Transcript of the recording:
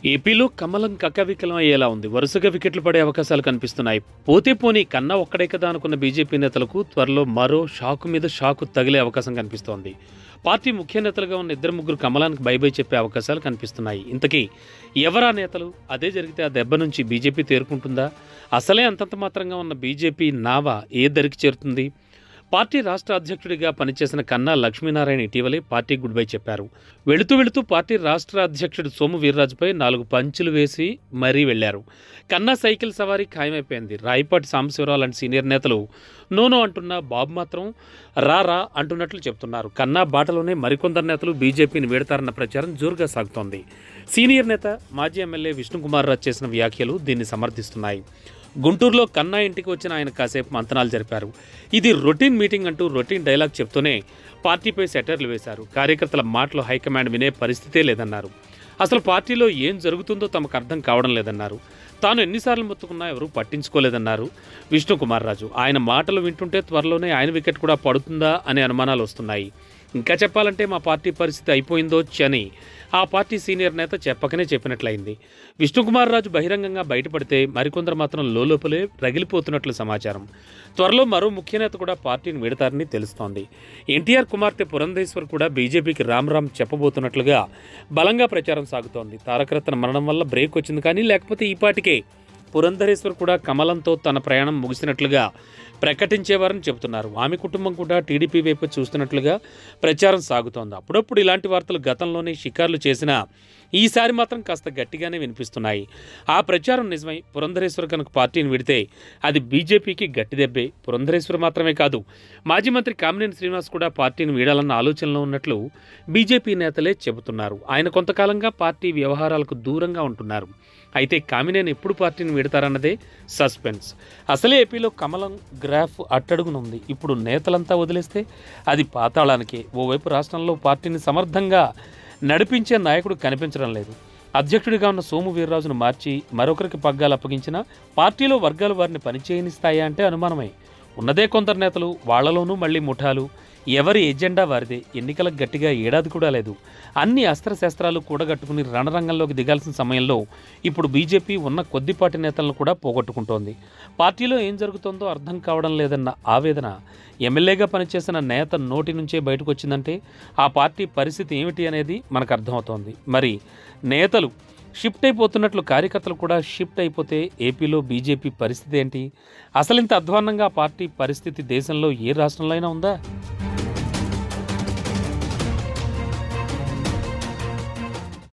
ఏపీలో కమలం కక్కవికలం అయ్యేలా ఉంది వరుసగా వికెట్లు పడే అవకాశాలు కనిపిస్తున్నాయి పోతే పోనీ కన్నా ఒక్కడే కదా అనుకున్న బీజేపీ నేతలకు త్వరలో మరో షాకు మీద షాకు తగిలే అవకాశం కనిపిస్తోంది పార్టీ ముఖ్య నేతలుగా ఉన్న ఇద్దరు ముగ్గురు కమలానికి బై బై చెప్పే అవకాశాలు కనిపిస్తున్నాయి ఇంతకీ ఎవరా నేతలు అదే జరిగితే ఆ దెబ్బ నుంచి బీజేపీ తేరుకుంటుందా అసలే అంతంత మాత్రంగా ఉన్న బీజేపీ నావ ఏ దరికి చేరుతుంది పార్టీ రాష్ట్ర అధ్యక్షుడిగా పనిచేసిన కన్నా లక్ష్మీనారాయణ ఇటీవలే పార్టీ గుడ్ బై చెప్పారు వెళుతూ వెళుతూ పార్టీ రాష్ట్ర అధ్యక్షుడు సోము వీర్రాజుపై నాలుగు పంచులు వేసి మరీ వెళ్లారు కన్నా సైకిల్ సవారీ ఖాయమైపోయింది రాయపాటి సాంబశివరావు లాంటి సీనియర్ నేతలు నోనో అంటున్న బాబు మాత్రం రా రా అంటున్నట్లు చెప్తున్నారు కన్నా బాటలోనే మరికొందరు నేతలు బీజేపీని వీడతారన్న ప్రచారం జోరుగా సాగుతోంది సీనియర్ నేత మాజీ ఎమ్మెల్యే విష్ణుకుమార్ రాజ్ చేసిన వ్యాఖ్యలు దీన్ని సమర్థిస్తున్నాయి గుంటూరులో కన్నా ఇంటికి వచ్చిన ఆయన కాసేపు మంతనాలు జరిపారు ఇది రొటీన్ మీటింగ్ అంటూ రొటీన్ డైలాగ్ చెప్తూనే పార్టీపై సెటర్లు వేశారు కార్యకర్తల మాటలు హైకమాండ్ వినే పరిస్థితే లేదన్నారు అసలు పార్టీలో ఏం జరుగుతుందో తమకు అర్థం కావడం లేదన్నారు తాను ఎన్నిసార్లు మొత్తుకున్నా ఎవరూ పట్టించుకోలేదన్నారు విష్ణుకుమార్ రాజు ఆయన మాటలు వింటుంటే త్వరలోనే ఆయన వికెట్ కూడా పడుతుందా అనే అనుమానాలు వస్తున్నాయి ఇంకా చెప్పాలంటే మా పార్టీ పరిస్థితి అయిపోయిందో అని ఆ పార్టీ సీనియర్ నేత చెప్పకనే చెప్పినట్లయింది విష్ణుకుమార్ రాజు బహిరంగంగా బయటపడితే మరికొందరు మాత్రం లోపలే రగిలిపోతున్నట్లు సమాచారం త్వరలో మరో ముఖ్య నేత కూడా పార్టీని వీడతారని తెలుస్తోంది ఎన్టీఆర్ కుమార్తె పురంధేశ్వర్ కూడా బీజేపీకి రామ్ రామ్ చెప్పబోతున్నట్లుగా బలంగా ప్రచారం సాగుతోంది తారకరత్న మరణం వల్ల బ్రేక్ వచ్చింది కానీ లేకపోతే ఈ పాటికే పురంధరేశ్వర్ కూడా కమలంతో తన ప్రయాణం ముగిసినట్లుగా ప్రకటించేవారని చెబుతున్నారు ఆమె కుటుంబం కూడా టీడీపీ వైపు చూస్తున్నట్లుగా ప్రచారం సాగుతోంది అప్పుడప్పుడు ఇలాంటి వార్తలు గతంలోనే షికార్లు చేసినా ఈసారి మాత్రం కాస్త గట్టిగానే వినిపిస్తున్నాయి ఆ ప్రచారం నిజమై పురంధరేశ్వర్ కనుక పార్టీని విడితే అది బీజేపీకి గట్టి దెబ్బే పురంధరేశ్వర్ మాత్రమే కాదు మాజీ మంత్రి కామినేని శ్రీనివాస్ కూడా పార్టీని వీడాలన్న ఆలోచనలో ఉన్నట్లు బీజేపీ నేతలే చెబుతున్నారు ఆయన కొంతకాలంగా పార్టీ వ్యవహారాలకు దూరంగా ఉంటున్నారు అయితే కామినేని ఎప్పుడు పార్టీని వీడతారన్నదే సస్పెన్స్ అసలే ఏపీలో కమలం గ్రాఫ్ అట్టడుగునుంది ఇప్పుడు నేతలంతా వదిలేస్తే అది పాతాళానికే ఓవైపు రాష్ట్రంలో పార్టీని సమర్థంగా నడిపించే నాయకుడు కనిపించడం లేదు అధ్యక్షుడిగా ఉన్న సోము వీర్రాజును మార్చి మరొకరికి పగ్గాలు అప్పగించినా పార్టీలో వర్గాలు వారిని పనిచేయనిస్తాయా అంటే అనుమానమే ఉన్నదే కొందరు నేతలు వాళ్లలోనూ మళ్ళీ ముఠాలు ఎవరి ఎజెండా వారిదే ఎన్నికలకు గట్టిగా ఏడాది కూడా లేదు అన్ని అస్త్రశస్త్రాలు కూడగట్టుకుని రణరంగంలోకి దిగాల్సిన సమయంలో ఇప్పుడు బీజేపీ ఉన్న కొద్దిపాటి నేతలను కూడా పోగొట్టుకుంటోంది పార్టీలో ఏం జరుగుతుందో అర్థం కావడం లేదన్న ఆవేదన ఎమ్మెల్యేగా పనిచేసిన నేత నోటి నుంచే బయటకు వచ్చిందంటే ఆ పార్టీ పరిస్థితి ఏమిటి అనేది మనకు అర్థమవుతోంది మరి నేతలు షిఫ్ట్ అయిపోతున్నట్లు కార్యకర్తలు కూడా షిఫ్ట్ అయిపోతే ఏపీలో బీజేపీ పరిస్థితి ఏంటి అసలు ఇంత అధ్వాన్నంగా పార్టీ పరిస్థితి దేశంలో ఏ రాష్ట్రంలో అయినా ఉందా